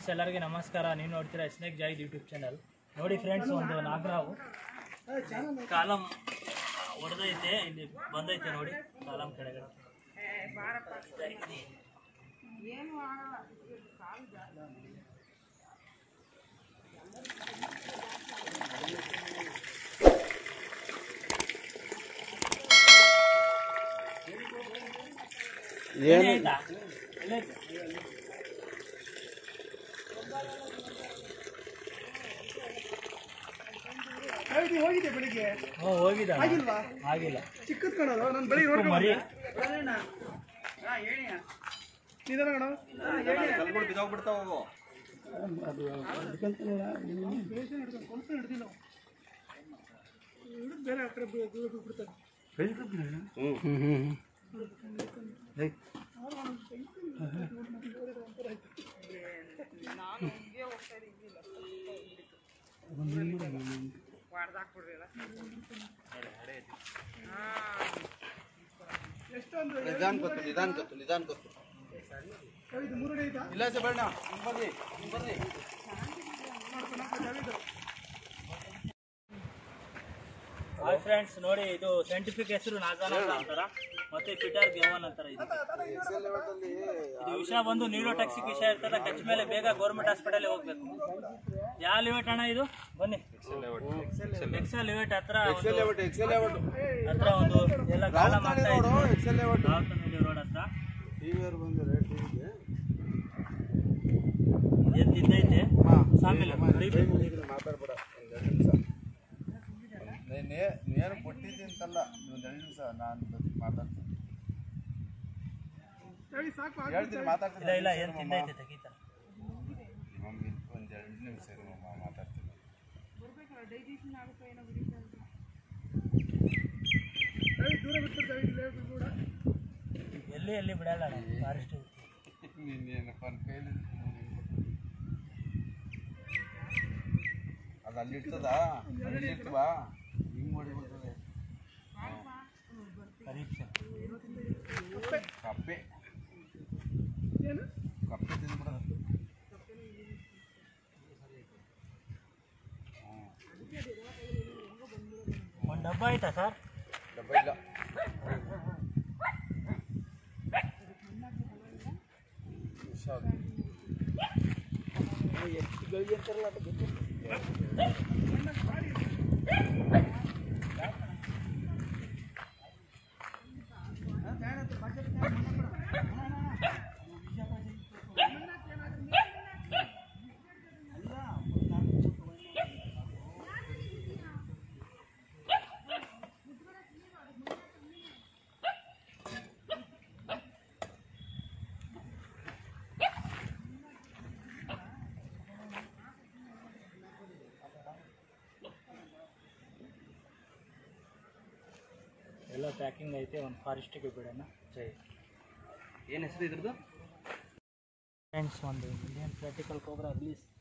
Friends ಎಲ್ಲರಿಗೂ ನಮಸ್ಕಾರ ನೀವು ನೋಡ್ತೀರಾ ಸ್ನೇಕ್ ಜಾಯಿದ್ ಯೂಟ್ಯೂಬ್ ಚಾನಲ್ ನೋಡಿ ಫ್ರೆಂಡ್ಸ್ ಒಂದು ನಾಗರಾವು ಕಾಲಂ ಹೊಡೆದೈತೆ ಇಲ್ಲಿ ಬಂದೈತೆ ನೋಡಿ ಕಾಲಂ ಕೆಳಗಡೆ ಎಲ್ಲಿ ಐತಾ? ಎಲ್ಲಿ ಐತೆ? ಹೌದು ಹೋಗಿದೆ ಬೆಳಿಗ್ಗೆ ಹ್ಞೂ ಹೋಗಿದ ಆಗಿಲ್ವಾ ಆಗಿಲ್ಲ ಚಿಕ್ಕದ್ ಕಣದು ನಾನು ಬೆಳಿಗ್ಗೆ ಚಿಕ್ಕ ಮರಿ ನಿಧಾನ ಕಣ ಬೇರೆ ಆ ಕಡೆ ಬಿ- ದೂರ ಬಿಡ್ತಾರೆ ಎಷ್ಟೊಂದು ನಿಧಾನ ಗೊತ್ತು ನಿಧಾನ ಗೊತ್ತು ನಿಧಾನ ಗೊತ್ತು ಇದು ಮೂರನೇ ಐತಾ ಇಲ್ಲ ಸರ್ ಬೇಡ ಬರ್ರಿ ಬರ್ರಿ ಹಾಯ್ ಫ್ರೆಂಡ್ಸ್ ನೋಡಿ ಇದು ಸೈಂಟಿಫಿಕ್ ಹೆಸರು ನಾಗಾನ ಅಂತ ಅಂತಾರ ಮತ್ತೆ ಪೀಟರ್ ಗೆವನ್ ಅಂತಾರ ಇದು ಇದು ವಿಷ ಬಂದು ನ್ಯೂರೋಟಾಕ್ಸಿಕ್ ವಿಷ ಇರ್ತದ ಕಚ್ ಮೇಲೆ ಬೇಗ ಗೌರ್ಮೆಂಟ್ ಹಾಸ್ಪಿಟಲ್ ಹೋಗ್ಬೇಕು ಯಾವ ಲಿವೇಟ್ ಅಣ್ಣ ಇದು ಬನ್ನಿ ಎಕ್ಸೆಲ್ ಲಿವೇಟ್ ಹತ್ರ ಒಂದು- ಎಕ್ಸೆಲ್ ಲೆವಟ್ ಎಕ್ಸೆಲ್ ಲೆವಟ್ ಹತ್ರ ಒಂದು ಎಲ್ಲ ಕಾಲ ಮಾಡ್ತಾ ರೋಡು ಇದ್ರು ಎಕ್ಸೆಲ್ ಲೆವಟ್ ರಾವತನಹಳ್ಳಿ ರೋಡ್ ಹತ್ರ ಟಿವಿ ಅವ್ರು ಬಂದಿದ್ದಾರೆ ಟಿವಿಗೆ ಏನ್ ತಿಂದೈತೆ ಸಾಮಿಲ್ ಮಾತಾಡ್ಬೇಡ ಒಂದು ಎರಡು ನಿಮಿಷ ನೇರು ಕೊಟ್ಟಿದ್ದೀಂತಲ್ಲ ಒಂದು ಎರಡು ನಿಮಿಷ ನಾನು ಮಾತಾಡ್ತೀನಿ ಹೇಳಿ ಸಾಕು ಹೇಳ್ತೀನಿ ಇಲ್ಲ ಮಾತಾಡ್ತೀನಿ ಇಲ್ಲ ಏನ್ ತಿಂದೈತೆ ತೆಗೀತಾರ ಮಮ್ಮಿ ಒಂದು ಎರಡು ನಿಮಿಷ ಇರು ಮಮ್ಮ ಮಾತಾಡ್ತೀನಿ ಹೇಳಿ ದೂರ ಬಿಟ್ಬಿಡ್ತಾರೆ ಇಲ್ಲೇ ಕೂಡ ಎಲ್ಲಿ ಎಲ್ಲಿ ಬಿಡಲ್ಲ ಫಾರೆಸ್ಟ್ ನೀನೇನಪ್ಪ ನನ್ನ ಕೈಲಿ ಅದು ಅಲ್ಲಿ ಇರ್ತದ ಅಲ್ಲಿ ಇರ್ತವಾ ಹಿಂಗೆ ಮಾಡಿಬಿಡ್ತದೆ ಪರೀಕ್ಷೆ ಕಪ್ಪೆ ಏನು ಕಪ್ಪೆ ತಿಂದ್ಬಿಡೋದು ಒಂದು ಡಬ್ಬ ಆಯ್ತಾ ಸರ್ ಡಬ್ಬ ಇಲ್ಲ ಹುಷಾರು. ಎಲ್ಲ ಪ್ಯಾಕಿಂಗ್ ಐತೆ ಒಂದು ಫಾರೆಸ್ಟಿಗೆ ಬಿಡೋಣ ಜೈ ಏನು ಹೆಸರು ಇದ್ರದ್ದು ಫ್ರೆಂಡ್ಸ್ ಒಂದು ಇಂಡಿಯನ್ ಪ್ರಾಕ್ಟಿಕಲ್ ಕೋಬ್ರಾ ರಿಲೀಸ್